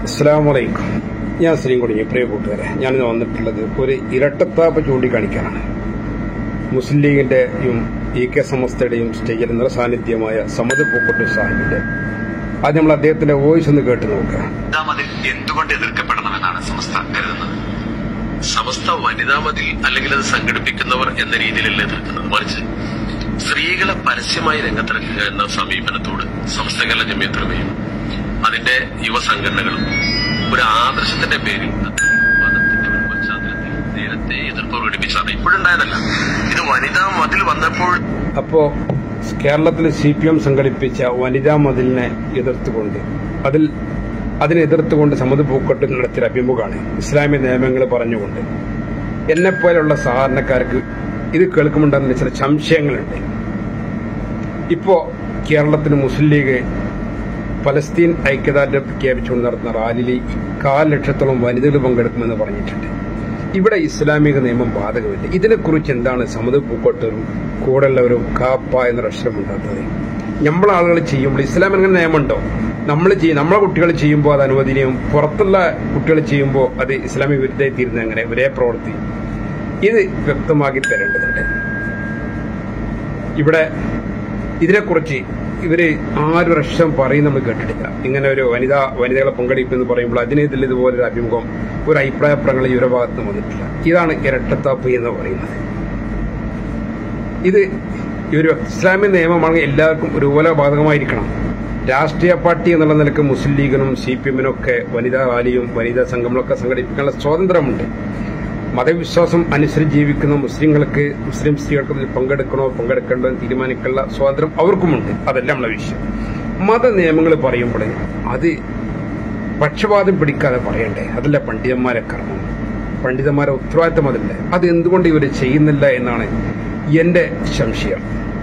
അസ്സാം വലൈക്കും ഞാൻ ശ്രീ കുടുങ്ങി പ്രിയ കൂട്ടുകാരെ ഞാനിന്ന് വന്നിട്ടുള്ളത് ഒരു ഇരട്ടത്താപ്പ് ചൂണ്ടിക്കാണിക്കാനാണ് മുസ്ലിം ലീഗിന്റെയും ഇ കെ സമസ്തയുടെയും സ്റ്റേജിൽ നിറസാന്നിധ്യമായ സമത് പൂക്കോട്ടൂർ സാഹിബിന്റെ ആദ്യം നമ്മൾ അദ്ദേഹത്തിന്റെ വോയിസ് ഒന്ന് കേട്ട് നോക്കുക വനിതാ മതിൽ എന്തുകൊണ്ട് എതിർക്കപ്പെടണമെന്നാണ് സമസ്ത കരുതുന്നത് സമസ്ത വനിതാ മതിൽ അല്ലെങ്കിൽ അത് സംഘടിപ്പിക്കുന്നവർ എന്ന രീതിയിലല്ല എതിർക്കുന്നത് മറിച്ച് സ്ത്രീകളെ പരസ്യമായി രംഗത്തിറക്കുക എന്ന സമീപനത്തോട് സമസ്ത കേരള ജമിയത്തുലമയും അതിന്റെ യുവസംഘടനകളും ഒരു ആദർശത്തിന്റെ പേരിൽ അത് മതത്തിന്റെ ഒരു പശ്ചാത്തലത്തിൽ നേരത്തെ എതിർപ്പ് പ്രകടിപ്പിച്ചതാണ് ഇപ്പോഴുണ്ടായതല്ല ഇത് വനിതാ മതിൽ വന്നപ്പോൾ അപ്പോ കേരളത്തിൽ സി പി എം സംഘടിപ്പിച്ച വനിതാ മതിലിനെ എതിർത്തുകൊണ്ട് അതിൽ അതിനെ എതിർത്തുകൊണ്ട് സമത് പൂക്കോട്ട് നടത്തിയ അഭിമുഖമാണ് ഇസ്ലാമിക നിയമങ്ങൾ പറഞ്ഞുകൊണ്ട് എന്നെപ്പോലുള്ള സാധാരണക്കാർക്ക് ഇത് കേൾക്കുമുണ്ടെന്ന് ചില സംശയങ്ങളുണ്ട് ഇപ്പോ കേരളത്തിൽ മുസ്ലിം ലീഗ് പലസ്തീൻ ഐക്യദാർഢ്യം പ്രഖ്യാപിച്ചുകൊണ്ട് നടത്തുന്ന റാലിയിൽ കാൽ ലക്ഷത്തോളം വനിതകൾ പങ്കെടുക്കുമെന്ന് പറഞ്ഞിട്ടുണ്ട് ഇവിടെ ഇസ്ലാമിക നിയമം ബാധകമില്ല ഇതിനെക്കുറിച്ച് എന്താണ് സമത് പൂക്കോട്ടരും കൂടെയുള്ളവരും കാപ്പ എന്നൊരു അക്ഷരമുണ്ടാത്തത് നമ്മളെ ആളുകൾ ചെയ്യുമ്പോൾ ഇസ്ലാമിന് അങ്ങനെ നിയമമുണ്ടോ നമ്മൾ ചെയ്യും നമ്മളെ കുട്ടികൾ ചെയ്യുമ്പോൾ അത് അനുവദനീയം പുറത്തുള്ള കുട്ടികൾ ചെയ്യുമ്പോൾ അത് ഇസ്ലാമിക വിരുദ്ധമായി തീരുന്നത് അങ്ങനെ ഒരേ പ്രവൃത്തി ഇത് വ്യക്തമാക്കി തരേണ്ടതുണ്ട് ഇവിടെ ഇതിനെക്കുറിച്ച് ഇവര് ആരും ലക്ഷം പറയും നമ്മൾ കേട്ടിട്ടില്ല ഇങ്ങനെ ഒരു വനിതാ വനിതകളെ പങ്കെടുക്കുമെന്ന് പറയുമ്പോൾ അതിനെതിൽ ഇതുപോലൊരു അഭിമുഖം ഒരു അഭിപ്രായ പ്രകടനം ഇവരുടെ ഭാഗത്ത് നിന്ന് വന്നിട്ടില്ല ഇതാണ് ഇരട്ടത്താപ്പ് എന്ന് പറയുന്നത് ഇത് ഈ ഒരു ഇസ്ലാമിക നിയമമാണ് എല്ലാവർക്കും ഒരുപോലെ ബാധകമായിരിക്കണം രാഷ്ട്രീയ പാർട്ടി എന്നുള്ള നിലക്ക് മുസ്ലിം ലീഗിനും സി പി എമ്മിനും ഒക്കെ വനിതാ റാലിയും വനിതാ സംഘങ്ങളൊക്കെ സംഘടിപ്പിക്കാനുള്ള സ്വാതന്ത്ര്യമുണ്ട് മതവിശ്വാസം അനുസരിച്ച് ജീവിക്കുന്ന മുസ്ലിങ്ങൾക്ക് മുസ്ലിം സ്ത്രീകൾക്ക് ഇതിൽ പങ്കെടുക്കണോ പങ്കെടുക്കണ്ടോ എന്ന് തീരുമാനിക്കാനുള്ള സ്വാതന്ത്ര്യം അവർക്കുമുണ്ട് അതല്ല നമ്മളെ വിഷയം മത നിയമങ്ങൾ പറയുമ്പോൾ അത് പക്ഷപാതം പിടിക്കാതെ പറയണ്ടേ അതല്ല പണ്ഡിതന്മാരെ കർമ്മം പണ്ഡിതന്മാരെ ഉത്തരവാദിത്തം അതല്ലേ അത് എന്തുകൊണ്ട് ഇവർ ചെയ്യുന്നില്ല എന്നാണ് എന്റെ സംശയം